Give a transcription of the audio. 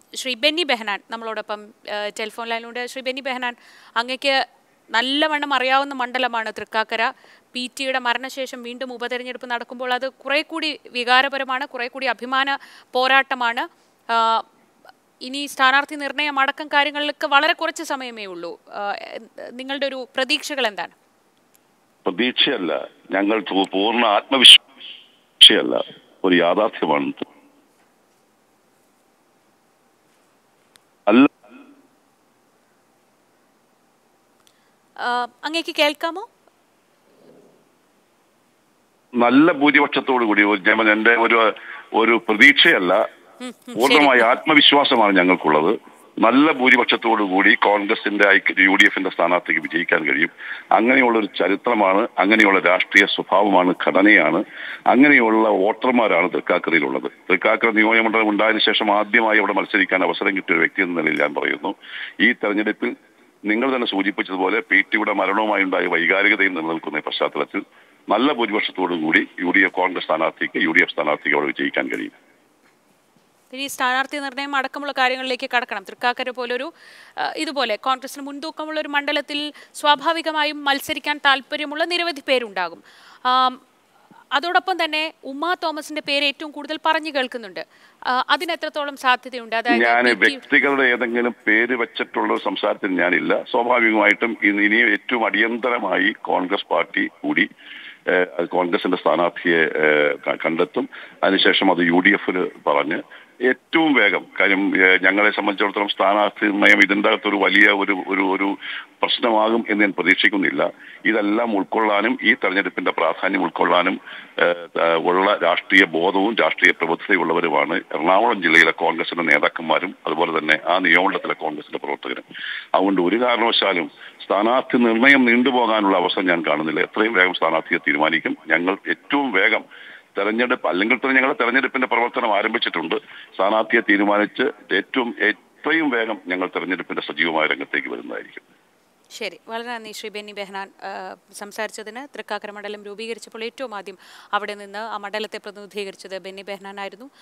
ശ്രീ ബെന്നി ബെഹനാൻ നമ്മളോടൊപ്പം ആ, ടെലിഫോൺ ലൈനിലൂടെ ശ്രീ ബെന്നി ബെഹനാൻ അങ്ങക്ക് നല്ലവണ്ണം അറിയാവുന്ന മണ്ഡലമാണ് തൃക്കാക്കര പി ടിയുടെ മരണശേഷം വീണ്ടും ഉപതെരഞ്ഞെടുപ്പ് നടക്കുമ്പോൾ അത് കുറെ കൂടി വികാരപരമാണ് കുറെ കൂടി അഭിമാന പോരാട്ടമാണ് ആ, ഇനി സ്ഥാനാർത്ഥി നിർണയം അടക്കം കാര്യങ്ങളിലൊക്കെ വളരെ കുറച്ച് സമയമേ ഉള്ളൂ ആ, എ- നിങ്ങളുടെ ഒരു പ്രതീക്ഷകൾ എന്താണ് പ്രതീക്ഷയല്ല ഞങ്ങൾ പൂ- പൂർണ്ണ ആത്മവിശ്വാസയല്ല ഒരു യാഥാർത്ഥ്യമാണ് അല്ല ആ, അങ്ങേക്ക് കേൾക്കാമോ നല്ല ഭൂരിപക്ഷത്തോടു കൂടി ഒരു ജമൻ എന്റെ ഒരു ഒരു പ്രതീക്ഷയല്ല ഉം, ഉം, പൂർണ്ണമായ ആത്മവിശ്വാസമാണ് ഞങ്ങൾക്കുള്ളത് നല്ല ഭൂരിപക്ഷത്തോടു കൂടി കോൺഗ്രസിന്റെ ഐക്യ യു ഡി എഫിന്റെ സ്ഥാനാർത്ഥിക്ക് വിജയിക്കാൻ കഴിയും അങ്ങനെയുള്ള ഒരു ചരിത്രമാണ് അങ്ങനെയുള്ള രാഷ്ട്രീയ സ്വഭാവമാണ് ഘടനയാണ് അങ്ങനെയുള്ള വോട്ടർമാരാണ് തൃക്കാക്കരയിലുള്ളത് തൃക്കാക്കര നിയോജകമണ്ഡലം ഉണ്ടായതിനു ശേഷം ആദ്യമായി അവിടെ മത്സരിക്കാൻ അവസരം കിട്ടിയ ഒരു വ്യക്തി എന്ന നിലയിൽ ഞാൻ പറയുന്നു ഈ തെരഞ്ഞെടുപ്പിൽ നിങ്ങൾ തന്നെ സൂചിപ്പിച്ചതുപോലെ പി ടിയുടെ മരണവുമായി ഉണ്ടായ വൈകാരികതയും നിലനിൽക്കുന്ന ഈ പശ്ചാത്തലത്തിൽ നല്ല ഭൂരിപക്ഷത്തോടു കൂടി യു ഡി എഫ് കോൺഗ്രസ് സ്ഥാനാർത്ഥിക്ക് യു ഡി എഫ് സ്ഥാനാർത്ഥിക്ക് അവിടെ വിജയിക്കാൻ കഴിയും ഇനി സ്ഥാനാർത്ഥി നിർണയം അടക്കമുള്ള കാര്യങ്ങളിലേക്ക് കടക്കണം തൃക്കാക്കര പോലൊരു ആ, ഇതുപോലെ കോൺഗ്രസിന് മുൻതൂക്കമുള്ള ഒരു മണ്ഡലത്തിൽ സ്വാഭാവികമായും മത്സരിക്കാൻ താല്പര്യമുള്ള നിരവധി പേരുണ്ടാകും ആം, അതോടൊപ്പം തന്നെ ഉമ്മ തോമസിന്റെ പേര് ഏറ്റവും കൂടുതൽ പറഞ്ഞു കേൾക്കുന്നുണ്ട് ആ, അതിന് എത്രത്തോളം സാധ്യതയുണ്ട് ഞാൻ അതായത് പി ടി- വ്യക്തികളുടെ ഏതെങ്കിലും പേര് വെച്ചിട്ടുള്ള ഒരു സംസാരത്തിൽ ഞാനില്ല സ്വാഭാവികമായിട്ടും ഇന്ന് ഇനി ഏറ്റവും അടിയന്തരമായി കോൺഗ്രസ് പാർട്ടി കൂടി ഏഹ്, അത് കോൺഗ്രസിന്റെ സ്ഥാനാർത്ഥിയെ ഏഹ്, ക- കണ്ടെത്തും അതിനുശേഷം അത് യു ഡി എഫിന് പറഞ്ഞ് ഏറ്റവും വേഗം കാര്യം ഏഹ്, ഞങ്ങളെ സംബന്ധിച്ചിടത്തോളം സ്ഥാനാർത്ഥി നിർണയം ഇതിൻ്റെ അകത്തൊരു വലിയ ഒരു ഒരു ഒരു പ്രശ്നമാകും എന്ന് ഞാൻ പ്രതീക്ഷിക്കുന്നില്ല ഇതെല്ലാം ഉൾക്കൊള്ളാനും ഈ തെരഞ്ഞെടുപ്പിന്റെ പ്രാധാന്യം ഉൾക്കൊള്ളാനും ഏഹ്, ഏഹ്, ഉള്ള രാഷ്ട്രീയ ബോധവും രാഷ്ട്രീയ പ്രബുദ്ധതയുള്ളവരുമാണ് എറണാകുളം ജില്ലയിലെ കോൺഗ്രസിന്റെ നേതാക്കന്മാരും അതുപോലെ തന്നെ ആ നിയമമണ്ഡലത്തിലെ കോൺഗ്രസിന്റെ പ്രവർത്തകരും അതുകൊണ്ട് ഒരു കാരണവശാലും സ്ഥാനാർത്ഥി നിർണയം നീണ്ടുപോകാനുള്ള അവസരം ഞാൻ കാണുന്നില്ല എത്രയും വേഗം സ്ഥാനാർത്ഥിയെ തീരുമാനിക്കും ഞങ്ങൾ ഏറ്റവും വേഗം തെരഞ്ഞെടുപ്പ് അല്ലെങ്കിൽ തന്നെ ഞങ്ങൾ തെരഞ്ഞെടുപ്പിന്റെ പ്രവർത്തനം ആരംഭിച്ചിട്ടുണ്ട് സ്ഥാനാർത്ഥിയെ തീരുമാനിച്ച് ഏറ്റവും എത്രയും വേഗം ഞങ്ങൾ തെരഞ്ഞെടുപ്പിന്റെ സജീവമായ രംഗത്തേക്ക് വരുന്നതായിരിക്കും ശരി വളരെ നന്ദി ശ്രീ ബെന്നി ബെഹനാൻ ആ, സംസാരിച്ചതിന് തൃക്കാക്കര മണ്ഡലം രൂപീകരിച്ചപ്പോൾ ഏറ്റവും ആദ്യം അവിടെ നിന്ന് ആ മണ്ഡലത്തെ പ്രതിനിധീകരിച്ചത് ബെന്നി ബെഹനാൻ ആയിരുന്നു